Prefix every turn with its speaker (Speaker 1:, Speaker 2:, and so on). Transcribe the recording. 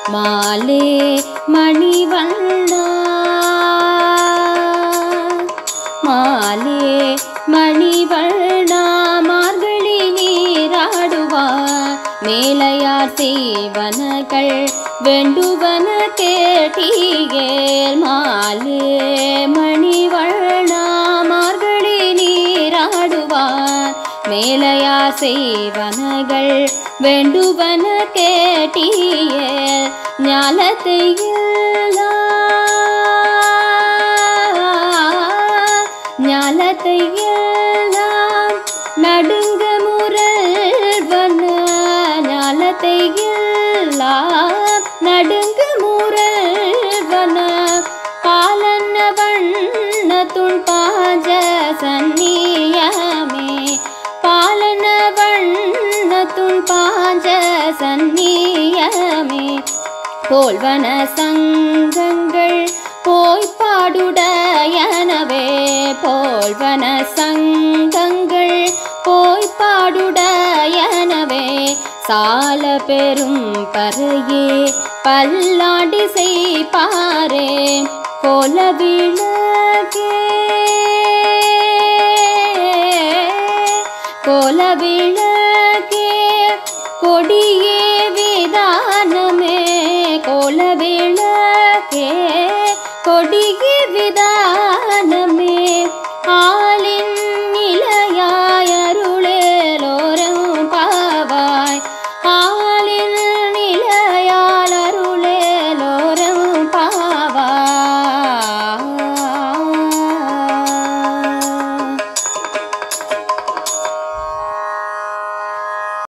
Speaker 1: மாலே மணிவண்ணா மாலே மணிவண்ணா மார்கழி நீராடுவார் மேலையார் செய்வனகள் வேண்டுவன கேட்டீகேல் மாலே மணிவண்ணா மார்கழி நீராடுவார் மேலையார் செய்வனகள் வேண்டுவன கேட்டியே ஞாலத்தை ஞாலத்தை எல்லாம் நடுங்க முரல்வன ஞாலத்தை எல்லாம் நடுங்க முரல்வன பாலன்ன வண்ண துள் பாஞ்ச சந்நியமே பாலன வண்ண துள் பாஞ்ச சந்நியமே போல்வன சங்கங்கள் போய் பாடுடையனவே போல்வன சங்கங்கள் போய் பாடுடையனவே சால பெரும் பறையே பல்லாண்டி செய்பாரே கோல விளக்கே கோல விளக்கே கொடிய